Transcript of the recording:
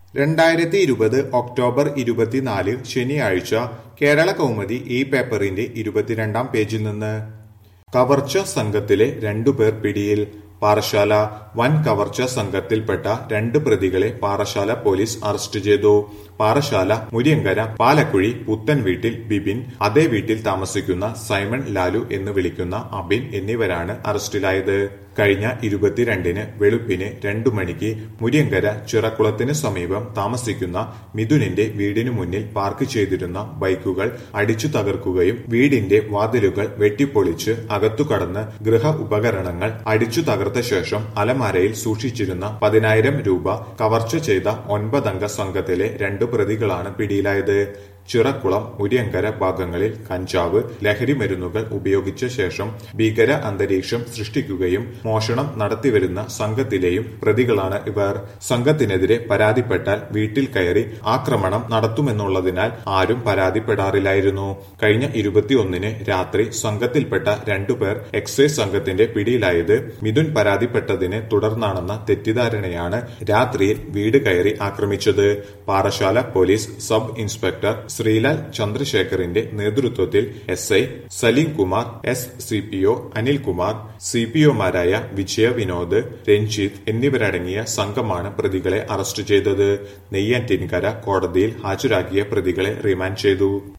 രണ്ടായിരത്തി ഇരുപത് ഒക്ടോബർ ഇരുപത്തിനാല് ശനിയാഴ്ച കേരള കൗമുദി ഈ പേപ്പറിന്റെ ഇരുപത്തിരണ്ടാം പേജിൽ നിന്ന് കവർച്ച സംഘത്തിലെ രണ്ടുപേർ പിടിയിൽ പാറശാല വൻ കവർച്ച സംഘത്തിൽപ്പെട്ട രണ്ട് പ്രതികളെ പാറശാല പോലീസ് അറസ്റ്റ് ചെയ്തു പാറശാല മുരിയങ്കര പാലക്കുഴി പുത്തൻ വീട്ടിൽ ബിബിൻ അതേ വീട്ടിൽ താമസിക്കുന്ന സൈമൺ ലാലു എന്ന് വിളിക്കുന്ന അബിൻ എന്നിവരാണ് അറസ്റ്റിലായത് കഴിഞ്ഞ ഇരുപത്തിരണ്ടിന് വെളുപ്പിന് രണ്ടു മണിക്ക് മുരിയങ്കര ചിറക്കുളത്തിന് സമീപം താമസിക്കുന്ന മിഥുനിന്റെ വീടിനു മുന്നിൽ പാർക്ക് ചെയ്തിരുന്ന ബൈക്കുകൾ അടിച്ചു തകർക്കുകയും വീടിന്റെ വാതിലുകൾ വെട്ടിപ്പൊളിച്ച് അകത്തു കടന്ന് ഗൃഹ ഉപകരണങ്ങൾ അടിച്ചു തകർത്ത ശേഷം അലമാരയിൽ സൂക്ഷിച്ചിരുന്ന പതിനായിരം രൂപ കവർച്ച ചെയ്ത ഒൻപതംഗ സംഘത്തിലെ രണ്ടു പ്രതികളാണ് പിടിയിലായത് ചിറക്കുളം മുരിയങ്കര ഭാഗങ്ങളിൽ കഞ്ചാവ് ലഹരി മരുന്നുകൾ ഉപയോഗിച്ച ശേഷം ഭീകര അന്തരീക്ഷം സൃഷ്ടിക്കുകയും മോഷണം നടത്തിവരുന്ന സംഘത്തിലെയും പ്രതികളാണ് ഇവർ സംഘത്തിനെതിരെ പരാതിപ്പെട്ടാൽ വീട്ടിൽ കയറി ആക്രമണം നടത്തുമെന്നുള്ളതിനാൽ ആരും പരാതിപ്പെടാറില്ലായിരുന്നു കഴിഞ്ഞ ഇരുപത്തിയൊന്നിന് രാത്രി സംഘത്തിൽപ്പെട്ട രണ്ടുപേർ എക്സൈസ് സംഘത്തിന്റെ പിടിയിലായത് മിഥുൻ പരാതിപ്പെട്ടതിനെ തുടർന്നാണെന്ന തെറ്റിദ്ധാരണയാണ് രാത്രിയിൽ വീട് കയറി ആക്രമിച്ചത് Parassala police sub inspector Srilal ചന്ദ്രശേഖറിന്റെ നേതൃത്വത്തിൽ S I Saleem Kumar S C P O Anilkumar C P ഒമാരായ വിജയ വിനോദ് രഞ്ജിത്ത് എന്നിവരടങ്ങിയ സംഘമാണ് പ്രതികളെ അറസ്റ്റ് ചെയ്തത് നെയ്യാറ്റിൻകര കോടതിയിൽ ഹാജരാക്കിയ പ്രതികളെ റിമാൻഡ് ചെയ്തു